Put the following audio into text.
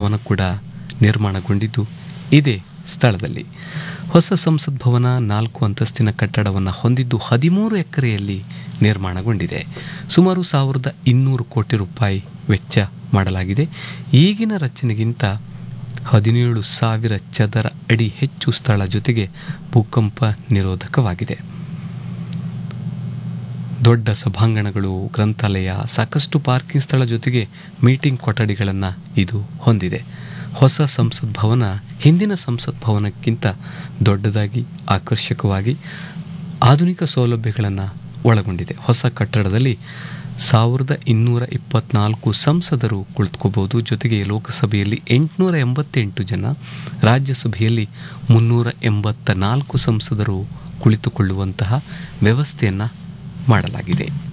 ಭವನ ಕೂಡ ನಿರ್ಮಾಣಗೊಂಡಿದ್ದು ಇದೇ ಸ್ಥಳದಲ್ಲಿ ಹೊಸ ಸಂಸತ್ ಭವನ ನಾಲ್ಕು ಅಂತಸ್ತಿನ ಕಟ್ಟಡವನ್ನು ಹೊಂದಿದ್ದು ಹದಿಮೂರು ಎಕರೆಯಲ್ಲಿ ನಿರ್ಮಾಣಗೊಂಡಿದೆ ಸುಮಾರು ಸಾವಿರದ ಇನ್ನೂರು ಕೋಟಿ ರೂಪಾಯಿ ವೆಚ್ಚ ಮಾಡಲಾಗಿದೆ ಈಗಿನ ರಚನೆಗಿಂತ ಹದಿನೇಳು ಸಾವಿರ ಚದರ ಅಡಿ ಹೆಚ್ಚು ಸ್ಥಳ ಜೊತೆಗೆ ಭೂಕಂಪ ನಿರೋಧಕವಾಗಿದೆ ದೊಡ್ಡ ಸಭಾಂಗಣಗಳು ಗ್ರಂಥಾಲಯ ಸಾಕಷ್ಟು ಪಾರ್ಕಿಂಗ್ ಸ್ಥಳ ಜೊತೆಗೆ ಮೀಟಿಂಗ್ ಕೊಠಡಿಗಳನ್ನು ಇದು ಹೊಂದಿದೆ ಹೊಸ ಸಂಸತ್ ಭವನ ಹಿಂದಿನ ಸಂಸತ್ ಭವನಕ್ಕಿಂತ ದೊಡ್ಡದಾಗಿ ಆಕರ್ಷಕವಾಗಿ ಆಧುನಿಕ ಸೌಲಭ್ಯಗಳನ್ನು ಒಳಗೊಂಡಿದೆ ಹೊಸ ಕಟ್ಟಡದಲ್ಲಿ ಸಾವಿರದ ಇನ್ನೂರ ಇಪ್ಪತ್ನಾಲ್ಕು ಸಂಸದರು ಕುಳಿತುಕೋಬಹುದು ಜೊತೆಗೆ ಲೋಕಸಭೆಯಲ್ಲಿ ಎಂಟುನೂರ ಎಂಬತ್ತೆಂಟು ಜನ ರಾಜ್ಯಸಭೆಯಲ್ಲಿ ಮುನ್ನೂರ ಎಂಬತ್ತ ನಾಲ್ಕು ಸಂಸದರು ಕುಳಿತುಕೊಳ್ಳುವಂತಹ ವ್ಯವಸ್ಥೆಯನ್ನು ಮಾಡಲಾಗಿದೆ